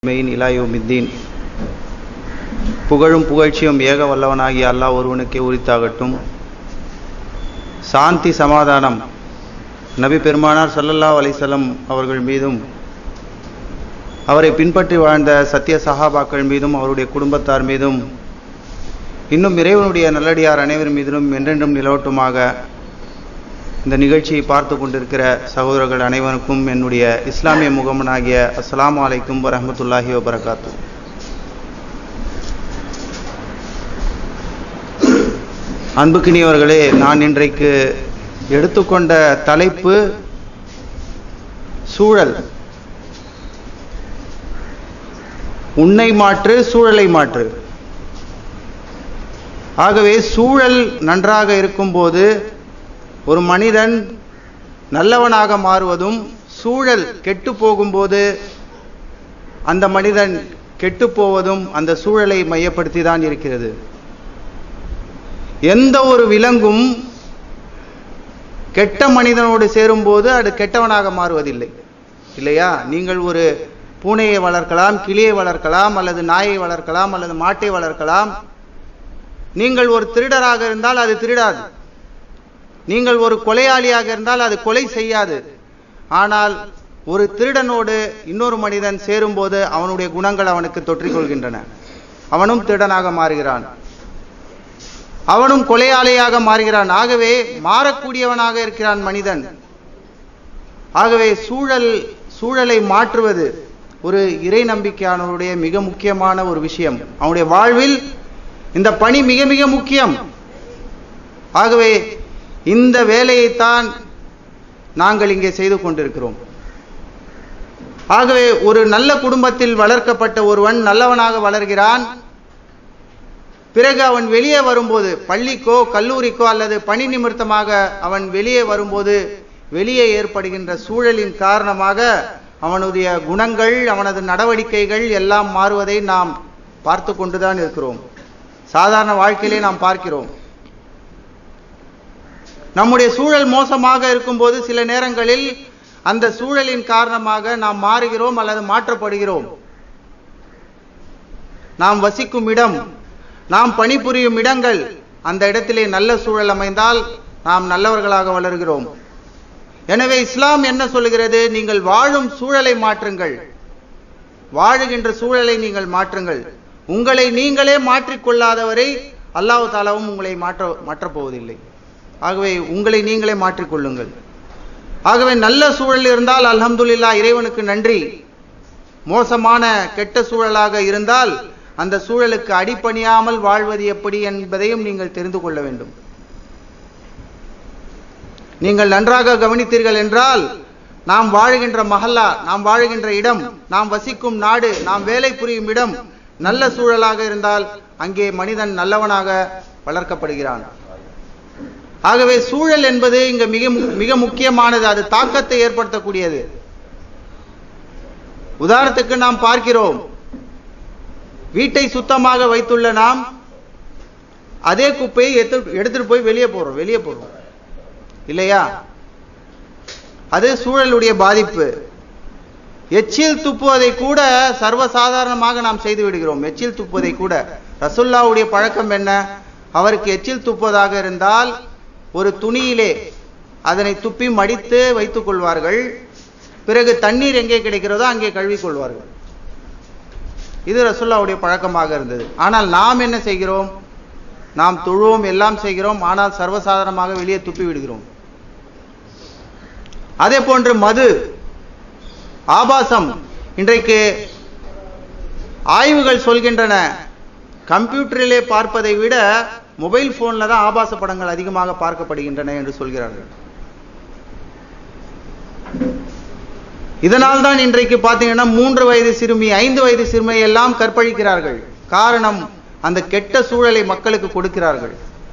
main இலாயுமித்தீன் புகழும் புகழ்ச்சியும் ஏக வல்லவனாகிய அல்லாஹ் ஒருவனுக்கே உரித்தாகட்டும் சாந்தி சமாதானம் நபி பெருமானார் ஸல்லல்லாஹு அலைஹி வஸல்லம் அவர்கள் மீதும் அவரை பின்பற்றி வாழ்ந்த சத்திய சஹாபாக்கள் மீதும் அவருடைய குடும்பத்தார் மீதும் இன்னும் இறைவனுடைய நல்லடியார் அனைவர் மீதிலும் என்றென்றும் நிலவட்டுமாக இந்த நிகழ்ச்சியை பார்த்து கொண்டிருக்கிற சகோதரர்கள் அனைவருக்கும் என்னுடைய இஸ்லாமிய முகமனாகிய அஸ்ஸலாமு அலைக்கும் வரஹ்மத்துல்லாஹி வபரகாத்து அன்புக்கினியவர்களே நான் இன்றைக்கு எடுத்துக்கொண்ட தலைப்பு சூழல் உன்னை மாற்று சூழலை மாற்று ஆகவே சூழல் நன்றாக இருக்கும்போது ஒரு மனிதன் நல்லவனாக மாறுவதும் சூழல் கெட்டு போகும்போது அந்த மனிதன் கெட்டு போவதும் அந்த சூழலை மையப்படுத்தி தான் இருக்கிறது எந்த ஒரு விலங்கும் கெட்ட மனிதனோடு சேரும்போது அது கெட்டவனாக மாறுவதில்லை இல்லையா நீங்கள் ஒரு பூனையை வளர்க்கலாம் கிளியை வளர்க்கலாம் அல்லது நாயை வளர்க்கலாம் அல்லது மாட்டை வளர்க்கலாம் நீங்கள் ஒரு திருடராக இருந்தால் அது திருடாது நீங்கள் ஒரு கொலையாளியாக இருந்தால் அது கொலை செய்யாது ஆனால் ஒரு திருடனோடு இன்னொரு மனிதன் சேரும்போது அவனுடைய குணங்கள் அவனுக்கு தொற்றிக்கொள்கின்றன அவனும் திருடனாக மாறுகிறான் அவனும் கொலையாளியாக மாறுகிறான் ஆகவே மாறக்கூடியவனாக இருக்கிறான் மனிதன் ஆகவே சூழல் சூழலை மாற்றுவது ஒரு இறை நம்பிக்கையானவருடைய மிக முக்கியமான ஒரு விஷயம் அவனுடைய வாழ்வில் இந்த பணி மிக மிக முக்கியம் ஆகவே இந்த வேலையைத்தான் நாங்கள் இங்கே செய்து கொண்டிருக்கிறோம் ஆகவே ஒரு நல்ல குடும்பத்தில் வளர்க்கப்பட்ட ஒருவன் நல்லவனாக வளர்கிறான் பிறகு அவன் வெளியே வரும்போது பள்ளிக்கோ கல்லூரிக்கோ அல்லது பணி நிமித்தமாக அவன் வெளியே வரும்போது வெளியே ஏற்படுகின்ற சூழலின் காரணமாக அவனுடைய குணங்கள் அவனது நடவடிக்கைகள் எல்லாம் மாறுவதை நாம் பார்த்து கொண்டுதான் இருக்கிறோம் சாதாரண வாழ்க்கையிலே நாம் பார்க்கிறோம் நம்முடைய சூழல் மோசமாக இருக்கும்போது சில நேரங்களில் அந்த சூழலின் காரணமாக நாம் மாறுகிறோம் அல்லது மாற்றப்படுகிறோம் நாம் வசிக்கும் இடம் நாம் பணிபுரியும் இடங்கள் அந்த இடத்திலே நல்ல சூழல் அமைந்தால் நாம் நல்லவர்களாக வளர்கிறோம் எனவே இஸ்லாம் என்ன சொல்லுகிறது நீங்கள் வாழும் சூழலை மாற்றுங்கள் வாழுகின்ற சூழலை நீங்கள் மாற்றுங்கள் உங்களை நீங்களே மாற்றிக்கொள்ளாதவரை அல்லாஹு தாலாவும் உங்களை மாற்ற மாற்றப் போவதில்லை ஆகவே உங்களை நீங்களே மாற்றிக்கொள்ளுங்கள் ஆகவே நல்ல சூழல் இருந்தால் அல்ஹம்துலில்லா இறைவனுக்கு நன்றி மோசமான கெட்ட சூழலாக இருந்தால் அந்த சூழலுக்கு அடிப்பணியாமல் வாழ்வது எப்படி என்பதையும் நீங்கள் தெரிந்து கொள்ள வேண்டும் நீங்கள் நன்றாக கவனித்தீர்கள் என்றால் நாம் வாழுகின்ற மஹல்லா நாம் வாழுகின்ற இடம் நாம் வசிக்கும் நாடு நாம் வேலை புரியும் இடம் நல்ல சூழலாக இருந்தால் அங்கே மனிதன் நல்லவனாக வளர்க்கப்படுகிறான் ஆகவே சூழல் என்பது இங்க மிக மிக முக்கியமானது அது தாக்கத்தை ஏற்படுத்தக்கூடியது உதாரணத்துக்கு நாம் பார்க்கிறோம் வீட்டை சுத்தமாக வைத்துள்ள நாம் அதே குப்பையை எடுத்துட்டு போய் வெளியே போறோம் வெளியே போறோம் இல்லையா அது சூழலுடைய பாதிப்பு எச்சில் துப்புவதை கூட சர்வசாதாரணமாக நாம் செய்து விடுகிறோம் எச்சில் துப்புவதை கூட ரசுல்லாவுடைய பழக்கம் என்ன அவருக்கு எச்சில் துப்புவதாக இருந்தால் ஒரு துணியிலே அதனை துப்பி மடித்து வைத்துக் கொள்வார்கள் பிறகு தண்ணீர் எங்கே கிடைக்கிறதோ அங்கே கழுவிக் கொள்வார்கள் இது ரசுல்லாவுடைய பழக்கமாக இருந்தது ஆனால் நாம் என்ன செய்கிறோம் நாம் தொழுவோம் எல்லாம் செய்கிறோம் ஆனால் சர்வசாதாரணமாக வெளியே துப்பி விடுகிறோம் அதே போன்று மது ஆபாசம் இன்றைக்கு ஆய்வுகள் சொல்கின்றன கம்ப்யூட்டரிலே பார்ப்பதை விட மொபைல் போன்ல தான் ஆபாச படங்கள் அதிகமாக பார்க்கப்படுகின்றன என்று சொல்கிறார்கள் இதனால் தான் இன்றைக்கு பார்த்தீங்கன்னா மூன்று வயது சிறுமி ஐந்து வயது சிறுமி எல்லாம் கற்பழிக்கிறார்கள் காரணம் அந்த கெட்ட சூழலை மக்களுக்கு கொடுக்கிறார்கள்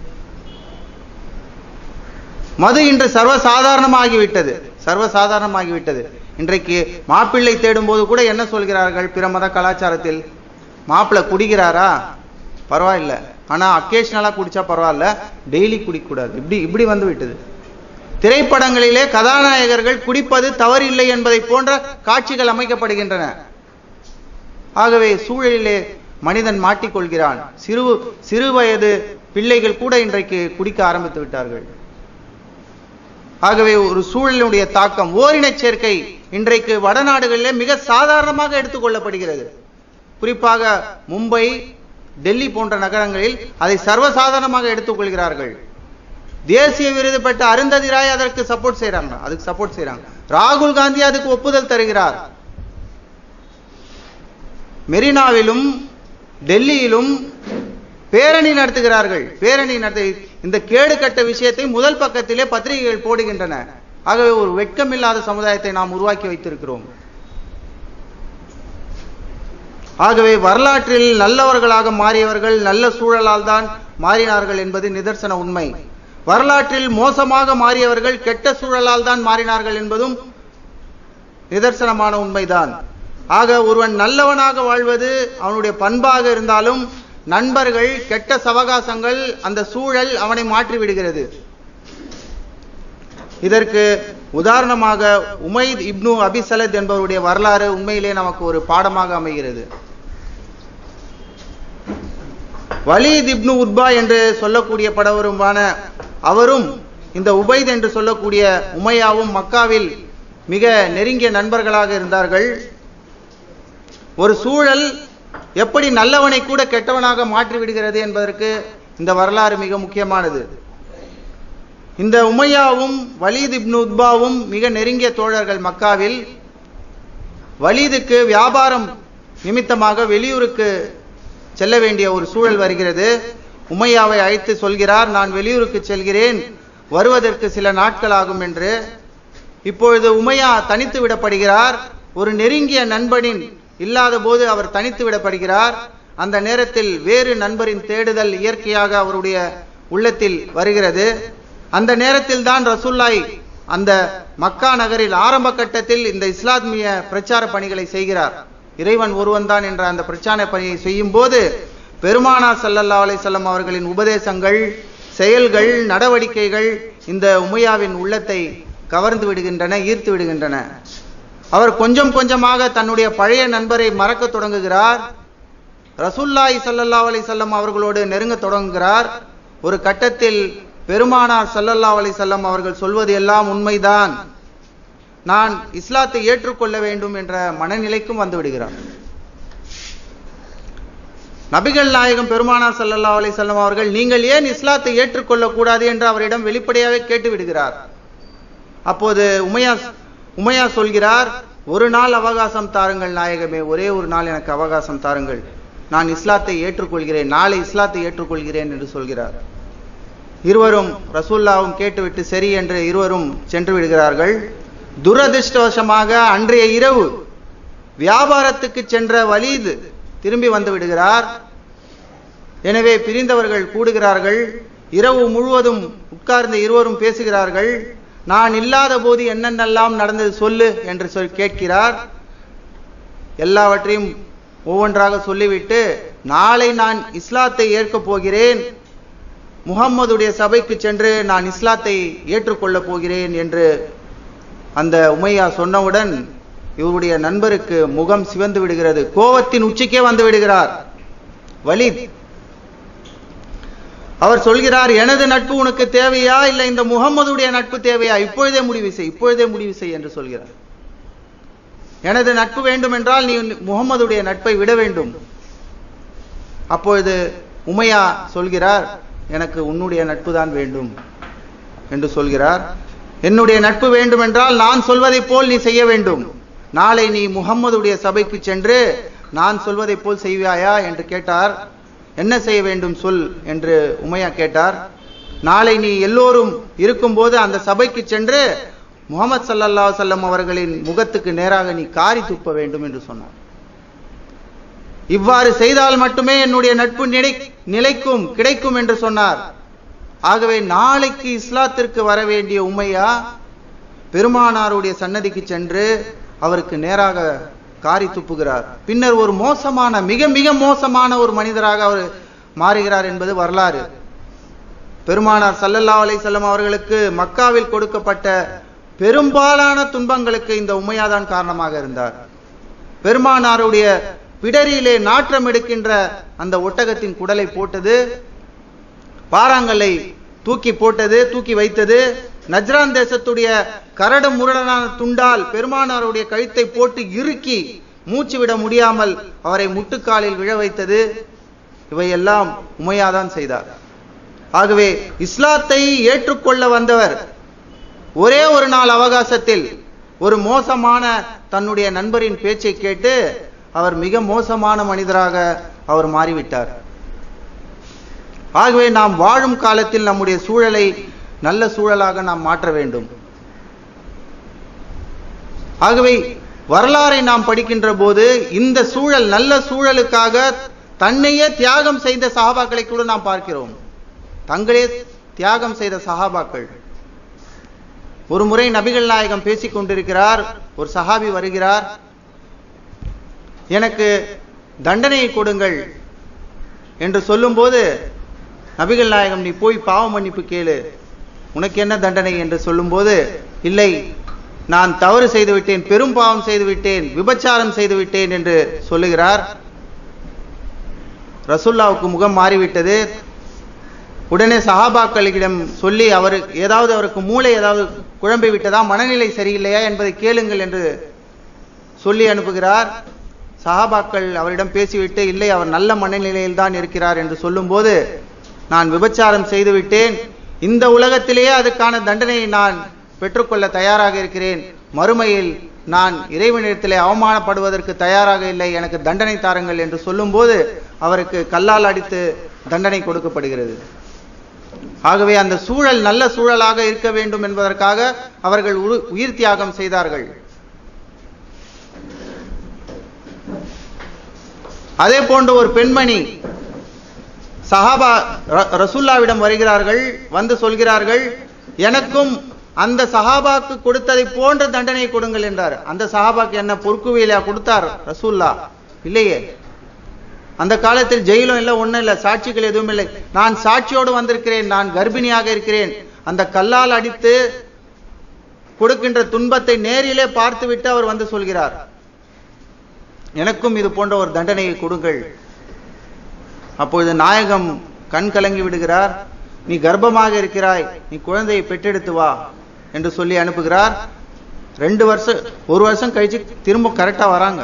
மது இன்று சர்வசாதாரணமாகிவிட்டது சர்வசாதாரணமாகிவிட்டது இன்றைக்கு மாப்பிள்ளை தேடும் போது கூட என்ன சொல்கிறார்கள் பிற மத கலாச்சாரத்தில் மாப்பிள்ளை குடிக்கிறாரா பரவாயில்ல ஆனா அக்கேஷனலா குடிச்சா பரவாயில்ல டெய்லி குடிக்கக்கூடாது இப்படி இப்படி வந்து விட்டது திரைப்படங்களிலே கதாநாயகர்கள் குடிப்பது தவறில்லை என்பதை போன்ற காட்சிகள் அமைக்கப்படுகின்றன ஆகவே சூழலிலே மனிதன் மாட்டிக்கொள்கிறான் சிறு சிறு வயது பிள்ளைகள் கூட இன்றைக்கு குடிக்க ஆரம்பித்து விட்டார்கள் ஆகவே ஒரு சூழலினுடைய தாக்கம் ஓரினச் சேர்க்கை இன்றைக்கு வடநாடுகளிலே மிக சாதாரணமாக எடுத்துக்கொள்ளப்படுகிறது குறிப்பாக மும்பை டெல்லி போன்ற நகரங்களில் அதை சர்வசாதாரணமாக எடுத்துக்கொள்கிறார்கள் தேசிய விருது பெற்ற அருந்ததி ராய் அதற்கு சப்போர்ட் செய்றாங்க அதுக்கு சப்போர்ட் செய்றாங்க ராகுல் காந்தி அதுக்கு ஒப்புதல் தருகிறார் மெரினாவிலும் டெல்லியிலும் பேரணி நடத்துகிறார்கள் பேரணி நடத்தி இந்த கேடு கட்ட விஷயத்தை முதல் பக்கத்திலே பத்திரிகைகள் போடுகின்றன ஆகவே ஒரு வெட்கமில்லாத சமுதாயத்தை நாம் உருவாக்கி வைத்திருக்கிறோம் ஆகவே வரலாற்றில் நல்லவர்களாக மாறியவர்கள் நல்ல சூழலால் தான் மாறினார்கள் என்பது நிதர்சன உண்மை வரலாற்றில் மோசமாக மாறியவர்கள் கெட்ட சூழலால் தான் மாறினார்கள் என்பதும் நிதர்சனமான உண்மைதான் ஆக ஒருவன் நல்லவனாக வாழ்வது அவனுடைய பண்பாக இருந்தாலும் நண்பர்கள் கெட்ட சவகாசங்கள் அந்த சூழல் அவனை மாற்றி விடுகிறது இதற்கு உதாரணமாக உமைத் இப்னு அபிசலத் என்பவருடைய வரலாறு உண்மையிலே நமக்கு ஒரு பாடமாக அமைகிறது வலீத் இப்னு உத்பா என்று சொல்லக்கூடிய படவருமான அவரும் இந்த உபைத் என்று சொல்லக்கூடிய உமையாவும் மக்காவில் மிக நெருங்கிய நண்பர்களாக இருந்தார்கள் ஒரு சூழல் எப்படி நல்லவனை கூட கெட்டவனாக மாற்றி விடுகிறது என்பதற்கு இந்த வரலாறு மிக முக்கியமானது இந்த உமையாவும் வலீத் இப்னு உத்பாவும் மிக நெருங்கிய தோழர்கள் மக்காவில் வலீதுக்கு வியாபாரம் நிமித்தமாக வெளியூருக்கு செல்ல வேண்டிய ஒரு சூழல் வருகிறது உமையாவை அழைத்து சொல்கிறார் நான் வெளியூருக்கு செல்கிறேன் வருவதற்கு சில நாட்கள் ஆகும் என்று இப்பொழுது உமையா தனித்து விடப்படுகிறார் ஒரு நெருங்கிய நண்பனின் இல்லாத போது அவர் தனித்து விடப்படுகிறார் அந்த நேரத்தில் வேறு நண்பரின் தேடுதல் இயற்கையாக அவருடைய உள்ளத்தில் வருகிறது அந்த நேரத்தில் தான் ரசூல்லாய் அந்த மக்கா நகரில் ஆரம்ப கட்டத்தில் இந்த இஸ்லாமிய பிரச்சார பணிகளை செய்கிறார் இறைவன் ஒருவன் தான் என்ற அந்த பிரச்சார பணியை செய்யும் போது பெருமானா சல்லல்லா அலைசல்லம் அவர்களின் உபதேசங்கள் செயல்கள் நடவடிக்கைகள் இந்த உமையாவின் உள்ளத்தை கவர்ந்து விடுகின்றன ஈர்த்து விடுகின்றன அவர் கொஞ்சம் கொஞ்சமாக தன்னுடைய பழைய நண்பரை மறக்க தொடங்குகிறார் ரசூல்லாய் சல்லல்லா அலைசல்லம் அவர்களோடு நெருங்க தொடங்குகிறார் ஒரு கட்டத்தில் பெருமானார் சல்லல்லா அலைசல்லம் அவர்கள் சொல்வது எல்லாம் உண்மைதான் நான் இஸ்லாத்தை ஏற்றுக்கொள்ள வேண்டும் என்ற மனநிலைக்கும் வந்து விடுகிறார் நபிகள் நாயகம் பெருமானார் சல்லல்லா அலைசல்லம் அவர்கள் நீங்கள் ஏன் இஸ்லாத்தை ஏற்றுக்கொள்ளக் கூடாது என்று அவரிடம் வெளிப்படையாகவே கேட்டு விடுகிறார் அப்போது உமையா உமையா சொல்கிறார் ஒரு நாள் அவகாசம் தாருங்கள் நாயகமே ஒரே ஒரு நாள் எனக்கு அவகாசம் தாருங்கள் நான் இஸ்லாத்தை ஏற்றுக்கொள்கிறேன் நாளை இஸ்லாத்தை ஏற்றுக்கொள்கிறேன் என்று சொல்கிறார் இருவரும் ரசூல்லாவும் கேட்டுவிட்டு சரி என்று இருவரும் சென்று விடுகிறார்கள் துரதிருஷ்டவசமாக அன்றைய இரவு வியாபாரத்துக்கு சென்ற வலீது திரும்பி வந்து விடுகிறார் எனவே பிரிந்தவர்கள் கூடுகிறார்கள் இரவு முழுவதும் உட்கார்ந்த இருவரும் பேசுகிறார்கள் நான் இல்லாத போது என்னென்னலாம் நடந்தது சொல்லு என்று சொல் கேட்கிறார் எல்லாவற்றையும் ஒவ்வொன்றாக சொல்லிவிட்டு நாளை நான் இஸ்லாத்தை ஏற்கப் போகிறேன் முகம்மதுடைய சபைக்கு சென்று நான் இஸ்லாத்தை ஏற்றுக்கொள்ளப் போகிறேன் என்று அந்த உமையா சொன்னவுடன் இவருடைய நண்பருக்கு முகம் சிவந்து விடுகிறது கோவத்தின் உச்சிக்கே வந்து விடுகிறார் வலித் அவர் சொல்கிறார் எனது நட்பு உனக்கு தேவையா இல்லை இந்த முகம்மதுடைய நட்பு தேவையா இப்பொழுதே முடிவு செய் இப்பொழுதே முடிவு செய் என்று சொல்கிறார் எனது நட்பு வேண்டும் என்றால் நீ முகம்மதுடைய நட்பை விட வேண்டும் அப்பொழுது உமையா சொல்கிறார் எனக்கு உன்னுடைய நட்பு தான் வேண்டும் என்று சொல்கிறார் என்னுடைய நட்பு வேண்டும் என்றால் நான் சொல்வதைப் போல் நீ செய்ய வேண்டும் நாளை நீ முகம்மதுடைய சபைக்கு சென்று நான் சொல்வதைப் போல் செய்வாயா என்று கேட்டார் என்ன செய்ய வேண்டும் சொல் என்று உமையா கேட்டார் நாளை நீ எல்லோரும் இருக்கும்போது அந்த சபைக்கு சென்று முகமது சல்லல்லா செல்லம் அவர்களின் முகத்துக்கு நேராக நீ காரி துப்ப வேண்டும் என்று சொன்னார் இவ்வாறு செய்தால் மட்டுமே என்னுடைய நட்பு நிலை நிலைக்கும் கிடைக்கும் என்று சொன்னார் ஆகவே நாளைக்கு இஸ்லாத்திற்கு வர வேண்டிய உமையா பெருமானாருடைய சன்னதிக்கு சென்று அவருக்கு நேராக காரி துப்புகிறார் பின்னர் ஒரு மோசமான மிக மிக மோசமான ஒரு மனிதராக அவர் மாறுகிறார் என்பது வரலாறு பெருமானார் சல்லல்லா அலைசல்லம் அவர்களுக்கு மக்காவில் கொடுக்கப்பட்ட பெரும்பாலான துன்பங்களுக்கு இந்த உமையாதான் காரணமாக இருந்தார் பெருமானாருடைய பிடரியிலே நாற்றம் எடுக்கின்ற அந்த ஒட்டகத்தின் குடலை போட்டது பாறாங்கல்லை தூக்கி போட்டது தூக்கி வைத்தது நஜ்ரான் தேசத்துடைய கரடு முரடனான துண்டால் பெருமானாருடைய கழுத்தை போட்டு இறுக்கி மூச்சு விட முடியாமல் அவரை முட்டுக்காலில் விழ வைத்தது இவையெல்லாம் உமையாதான் செய்தார் ஆகவே இஸ்லாத்தை ஏற்றுக்கொள்ள வந்தவர் ஒரே ஒரு நாள் அவகாசத்தில் ஒரு மோசமான தன்னுடைய நண்பரின் பேச்சை கேட்டு அவர் மிக மோசமான மனிதராக அவர் மாறிவிட்டார் ஆகவே நாம் வாழும் காலத்தில் நம்முடைய சூழலை நல்ல சூழலாக நாம் மாற்ற வேண்டும் ஆகவே வரலாறை நாம் படிக்கின்ற போது இந்த சூழல் நல்ல சூழலுக்காக தன்னையே தியாகம் செய்த சஹாபாக்களை கூட நாம் பார்க்கிறோம் தங்களே தியாகம் செய்த சஹாபாக்கள் ஒரு முறை நபிகள் நாயகம் பேசிக் கொண்டிருக்கிறார் ஒரு சஹாபி வருகிறார் எனக்கு தண்டனையை கொடுங்கள் என்று சொல்லும்போது நபிகள் நாயகம் நீ போய் பாவ மன்னிப்பு கேளு உனக்கு என்ன தண்டனை என்று சொல்லும்போது இல்லை நான் தவறு செய்து விட்டேன் பெரும் பாவம் செய்து விட்டேன் விபச்சாரம் செய்து விட்டேன் என்று சொல்லுகிறார் ரசுல்லாவுக்கு முகம் மாறிவிட்டது உடனே சஹாபாக்களிடம் சொல்லி அவர் ஏதாவது அவருக்கு மூளை ஏதாவது குழம்பி விட்டதா மனநிலை சரியில்லையா என்பதை கேளுங்கள் என்று சொல்லி அனுப்புகிறார் சஹாபாக்கள் அவரிடம் பேசிவிட்டு இல்லை அவர் நல்ல மனநிலையில் தான் இருக்கிறார் என்று சொல்லும்போது நான் விபச்சாரம் செய்துவிட்டேன் இந்த உலகத்திலேயே அதுக்கான தண்டனையை நான் பெற்றுக்கொள்ள தயாராக இருக்கிறேன் மறுமையில் நான் இறைவனிடத்திலே அவமானப்படுவதற்கு தயாராக இல்லை எனக்கு தண்டனை தாருங்கள் என்று சொல்லும்போது அவருக்கு கல்லால் அடித்து தண்டனை கொடுக்கப்படுகிறது ஆகவே அந்த சூழல் நல்ல சூழலாக இருக்க வேண்டும் என்பதற்காக அவர்கள் உரு- உயிர் தியாகம் செய்தார்கள் அதே போன்று ஒரு பெண்மணி சஹாபா ர- ரசூல்லாவிடம் வருகிறார்கள் வந்து சொல்கிறார்கள் எனக்கும் அந்த சஹாபாக்கு கொடுத்ததை போன்ற தண்டனை கொடுங்கள் என்றார் அந்த சஹாபாக்கு என்ன பொறுக்குவியலா கொடுத்தார் ரசூல்லா இல்லையே அந்த காலத்தில் ஜெயிலும் இல்லை ஒண்ணும் இல்லை சாட்சிகள் எதுவும் இல்லை நான் சாட்சியோடு வந்திருக்கிறேன் நான் கர்ப்பிணியாக இருக்கிறேன் அந்த கல்லால் அடித்து கொடுக்கின்ற துன்பத்தை நேரிலே பார்த்துவிட்டு அவர் வந்து சொல்கிறார் எனக்கும் இது போன்ற ஒரு தண்டனையை கொடுங்கள் அப்பொழுது நாயகம் கண் கலங்கி விடுகிறார் நீ கர்ப்பமாக இருக்கிறாய் நீ குழந்தையை பெற்றெடுத்து வா என்று சொல்லி அனுப்புகிறார் ரெண்டு வருஷம் ஒரு வருஷம் கழிச்சு திரும்ப கரெக்டா வராங்க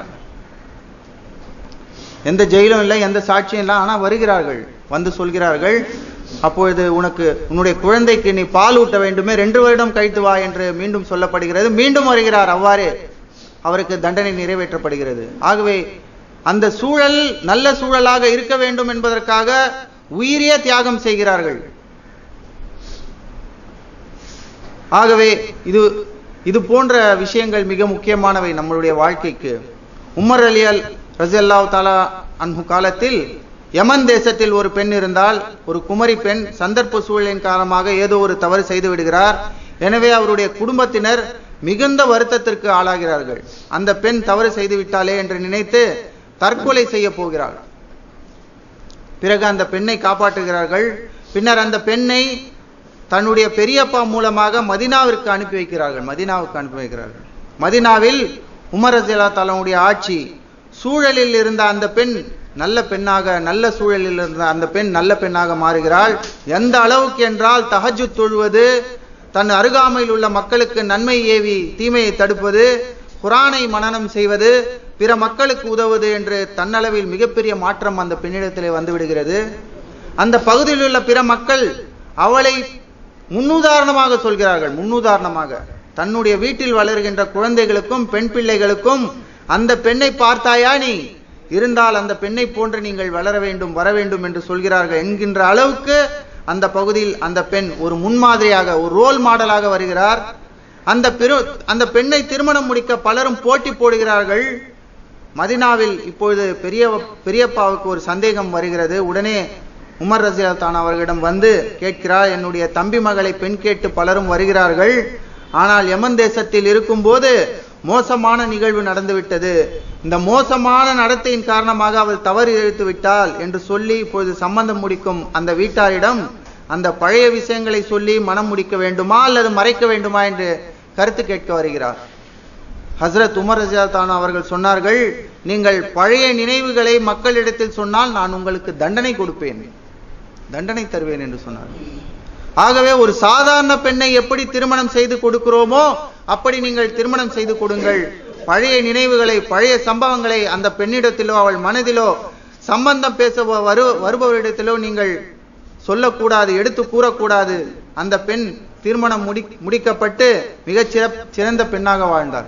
எந்த ஜெயிலும் இல்லை எந்த சாட்சியும் இல்லை ஆனா வருகிறார்கள் வந்து சொல்கிறார்கள் அப்பொழுது உனக்கு உன்னுடைய குழந்தைக்கு நீ பால் ஊட்ட வேண்டுமே ரெண்டு வருடம் கழித்து வா என்று மீண்டும் சொல்லப்படுகிறது மீண்டும் வருகிறார் அவ்வாறே அவருக்கு தண்டனை நிறைவேற்றப்படுகிறது ஆகவே அந்த சூழல் நல்ல சூழலாக இருக்க வேண்டும் என்பதற்காக உயிரியே தியாகம் செய்கிறார்கள் ஆகவே இது இது போன்ற விஷயங்கள் மிக முக்கியமானவை நம்மளுடைய வாழ்க்கைக்கு உமர் அலி அல் ரஜியல்லாஹ் தாலா அன்ஹு காலத்தில் யமன் தேசத்தில் ஒரு பெண் இருந்தால் ஒரு குமரி பெண் சந்தர்ப்ப சூழலின் காரணமாக ஏதோ ஒரு தவறு செய்து விடுகிறார் எனவே அவருடைய குடும்பத்தினர் மிகுந்த வருத்தத்திற்கு ஆளாகிறார்கள் அந்த பெண் தவறு செய்து விட்டாளே என்று நினைத்து தற்கொலை செய்ய போகிறாள் பிறகு அந்த பெண்ணை காப்பாற்றுகிறார்கள் பின்னர் அந்த பெண்ணை தன்னுடைய பெரியப்பா மூலமாக மதினாவிற்கு அனுப்பி வைக்கிறார்கள் மதினாவுக்கு அனுப்பி வைக்கிறார்கள் மதினாவில் உமர் ரஜிலா தலனுடைய ஆட்சி சூழலில் இருந்த அந்த பெண் நல்ல பெண்ணாக நல்ல சூழலில் இருந்த அந்த பெண் நல்ல பெண்ணாக மாறுகிறாள் எந்த அளவுக்கு என்றால் தஹஜு தொழுவது தன் அருகாமையில் உள்ள மக்களுக்கு நன்மை ஏவி தீமையை தடுப்பது குரானை மனனம் செய்வது பிற மக்களுக்கு உதவுவது என்று தன்னளவில் மிகப்பெரிய மாற்றம் அந்த பெண்ணிடத்திலே வந்து விடுகிறது அந்த பகுதியில் உள்ள பிற மக்கள் அவளை முன்னுதாரணமாக சொல்கிறார்கள் முன்னுதாரணமாக தன்னுடைய வீட்டில் வளர்கின்ற குழந்தைகளுக்கும் பெண் பிள்ளைகளுக்கும் அந்த பெண்ணை பார்த்தாயா நீ இருந்தால் அந்த பெண்ணை போன்று நீங்கள் வளர வேண்டும் வர வேண்டும் என்று சொல்கிறார்கள் என்கின்ற அளவுக்கு அந்த பகுதியில் அந்த பெண் ஒரு முன்மாதிரியாக ஒரு ரோல் மாடலாக வருகிறார் அந்த பெரு அந்த பெண்ணை திருமணம் முடிக்க பலரும் போட்டி போடுகிறார்கள் மதினாவில் இப்பொழுது பெரிய பெரியப்பாவுக்கு ஒரு சந்தேகம் வருகிறது உடனே உமர் ரசிலா தான் அவர்களிடம் வந்து கேட்கிறார் என்னுடைய தம்பி மகளை பெண் கேட்டு பலரும் வருகிறார்கள் ஆனால் யமன் தேசத்தில் இருக்கும்போது மோசமான நிகழ்வு நடந்துவிட்டது இந்த மோசமான நடத்தையின் காரணமாக அவள் தவறு இழுத்து விட்டாள் என்று சொல்லி இப்பொழுது சம்பந்தம் முடிக்கும் அந்த வீட்டாரிடம் அந்த பழைய விஷயங்களை சொல்லி மனம் முடிக்க வேண்டுமா அல்லது மறைக்க வேண்டுமா என்று கருத்து கேட்க வருகிறார் ஹஸ்ரத் உமர் ரஜியாத்தான் அவர்கள் சொன்னார்கள் நீங்கள் பழைய நினைவுகளை மக்களிடத்தில் சொன்னால் நான் உங்களுக்கு தண்டனை கொடுப்பேன் தண்டனை தருவேன் என்று சொன்னார் ஆகவே ஒரு சாதாரண பெண்ணை எப்படி திருமணம் செய்து கொடுக்கிறோமோ அப்படி நீங்கள் திருமணம் செய்து கொடுங்கள் பழைய நினைவுகளை பழைய சம்பவங்களை அந்த பெண்ணிடத்திலோ அவள் மனதிலோ சம்பந்தம் பேச வரு வருபவரிடத்திலோ நீங்கள் சொல்லக்கூடாது எடுத்து கூறக்கூடாது அந்த பெண் திருமணம் முடி முடிக்கப்பட்டு மிகச் சிறப் சிறந்த பெண்ணாக வாழ்ந்தார்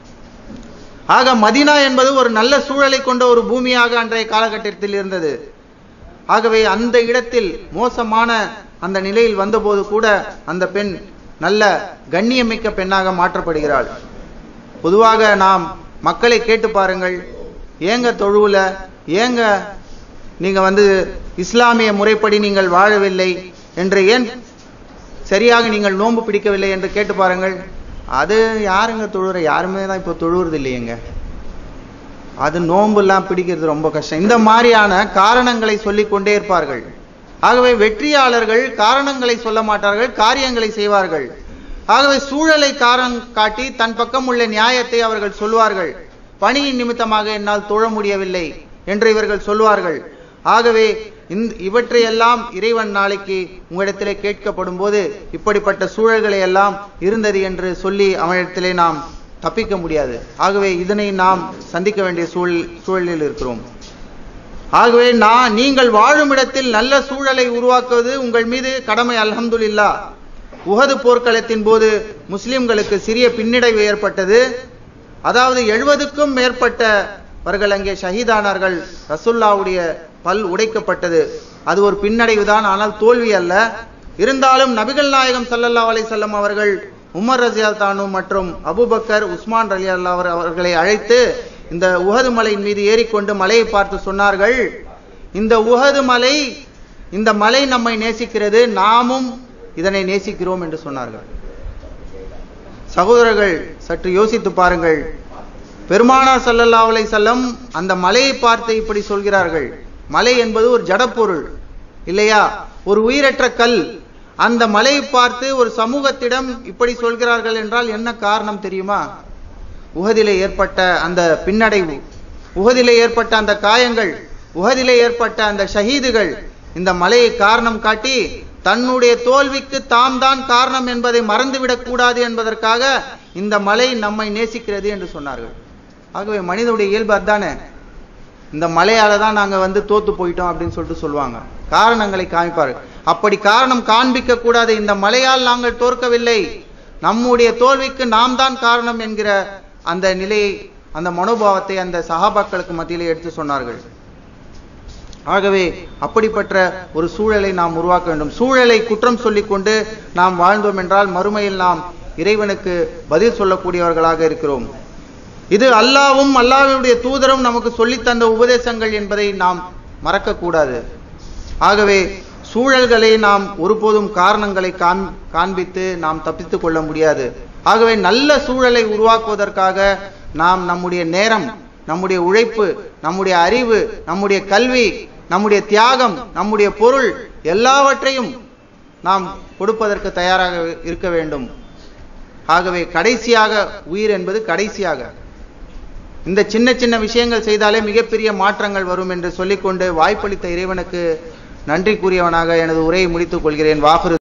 ஆக மதீனா என்பது ஒரு நல்ல சூழலை கொண்ட ஒரு பூமியாக அன்றைய காலகட்டத்தில் இருந்தது ஆகவே அந்த இடத்தில் மோசமான அந்த நிலையில் வந்தபோது கூட அந்த பெண் நல்ல கண்ணியமிக்க பெண்ணாக மாற்றப்படுகிறாள் பொதுவாக நாம் மக்களை கேட்டு பாருங்கள் ஏங்க தொழுவுல ஏங்க நீங்க வந்து இஸ்லாமிய முறைப்படி நீங்கள் வாழவில்லை என்று ஏன் சரியாக நீங்கள் நோன்பு பிடிக்கவில்லை என்று கேட்டு பாருங்கள் அது யாருங்க தொழுற யாருமே தான் இப்போ தொழுவுறது இல்லையேங்க அது நோன்புலாம் பிடிக்கிறது ரொம்ப கஷ்டம் இந்த மாதிரியான காரணங்களை சொல்லிக் கொண்டே இருப்பார்கள் ஆகவே வெற்றியாளர்கள் காரணங்களை சொல்ல மாட்டார்கள் காரியங்களை செய்வார்கள் ஆகவே சூழலை காரணம் காட்டி தன் பக்கம் உள்ள நியாயத்தை அவர்கள் சொல்வார்கள் பணியின் நிமித்தமாக என்னால் தொழ முடியவில்லை என்று இவர்கள் சொல்வார்கள் ஆகவே இந்த இவற்றையெல்லாம் இறைவன் நாளைக்கு உங்களிடத்திலே கேட்கப்படும் போது இப்படிப்பட்ட சூழல்களை எல்லாம் இருந்தது என்று சொல்லி அவனிடத்திலே நாம் தப்பிக்க முடியாது ஆகவே இதனை நாம் சந்திக்க வேண்டிய சூழல் சூழலில் இருக்கிறோம் ஆகவே நான் நீங்கள் வாழும் இடத்தில் நல்ல சூழலை உருவாக்குவது உங்கள் மீது கடமை அல்ஹம்துலில்லா உஹது போர்க்களத்தின் போது முஸ்லிம்களுக்கு சிறிய பின்னடைவு ஏற்பட்டது அதாவது எழுபதுக்கும் மேற்பட்டவர்கள் அங்கே ஷஹீதானார்கள் ரசுல்லாவுடைய பல் உடைக்கப்பட்டது அது ஒரு பின்னடைவு தான் ஆனால் தோல்வி அல்ல இருந்தாலும் நபிகள் நாயகம் ஸல்லல்லாஹு அலைஹி வஸல்லம் அவர்கள் உமர் ரஜியால் தானு மற்றும் அபூபக்கர் உஸ்மான் ரலி அல்லா அவர்களை அழைத்து இந்த உஹது மலையின் மீது ஏறிக்கொண்டு மலையை பார்த்து சொன்னார்கள் இந்த உஹது மலை இந்த மலை நம்மை நேசிக்கிறது நாமும் இதனை நேசிக்கிறோம் என்று சொன்னார்கள் சகோதரர்கள் சற்று யோசித்து பாருங்கள் பெருமானா ஸல்லல்லாஹு அலைஹி வஸல்லம் அந்த மலையை பார்த்து இப்படி சொல்கிறார்கள் மலை என்பது ஒரு ஜடப்பொருள் இல்லையா ஒரு உயிரற்ற கல் அந்த மலையை பார்த்து ஒரு சமூகத்திடம் இப்படி சொல்கிறார்கள் என்றால் என்ன காரணம் தெரியுமா உகதிலே ஏற்பட்ட அந்த பின்னடைவு உகதிலே ஏற்பட்ட அந்த காயங்கள் உகதிலே ஏற்பட்ட அந்த ஷஹீதுகள் இந்த மலையை காரணம் காட்டி தன்னுடைய தோல்விக்கு தாம் தான் காரணம் என்பதை மறந்துவிடக் கூடாது என்பதற்காக இந்த மலை நம்மை நேசிக்கிறது என்று சொன்னார்கள் ஆகவே மனிதனுடைய இயல்பு அதானே இந்த மலையால தான் நாங்க வந்து தோத்து போயிட்டோம் அப்படின்னு சொல்லிட்டு சொல்லுவாங்க காரணங்களை காமிப்பார்கள் அப்படி காரணம் காண்பிக்க கூடாது இந்த மலையால் நாங்கள் தோற்கவில்லை நம்முடைய தோல்விக்கு நாம் தான் காரணம் என்கிற அந்த நிலையை அந்த மனோபாவத்தை அந்த சகாபாக்களுக்கு மத்தியிலே எடுத்து சொன்னார்கள் ஆகவே அப்படிப்பட்ட ஒரு சூழலை நாம் உருவாக்க வேண்டும் சூழலை குற்றம் சொல்லிக்கொண்டு நாம் வாழ்ந்தோம் என்றால் மறுமையில் நாம் இறைவனுக்கு பதில் சொல்லக்கூடியவர்களாக இருக்கிறோம் இது அல்லாவும் அல்லாஹ்வுடைய தூதரும் நமக்கு சொல்லித் தந்த உபதேசங்கள் என்பதை நாம் மறக்கக்கூடாது ஆகவே சூழல்களை நாம் ஒருபோதும் காரணங்களை காண் காண்பித்து நாம் தப்பித்துக் கொள்ள முடியாது ஆகவே நல்ல சூழலை உருவாக்குவதற்காக நாம் நம்முடைய நேரம் நம்முடைய உழைப்பு நம்முடைய அறிவு நம்முடைய கல்வி நம்முடைய தியாகம் நம்முடைய பொருள் எல்லாவற்றையும் நாம் கொடுப்பதற்கு தயாராக இருக்க வேண்டும் ஆகவே கடைசியாக உயிர் என்பது கடைசியாக இந்த சின்ன சின்ன விஷயங்கள் செய்தாலே மிகப்பெரிய மாற்றங்கள் வரும் என்று சொல்லிக்கொண்டு வாய்ப்பளித்த இறைவனுக்கு நன்றி கூறியவனாக எனது உரையை முடித்துக் கொள்கிறேன் வாகுரு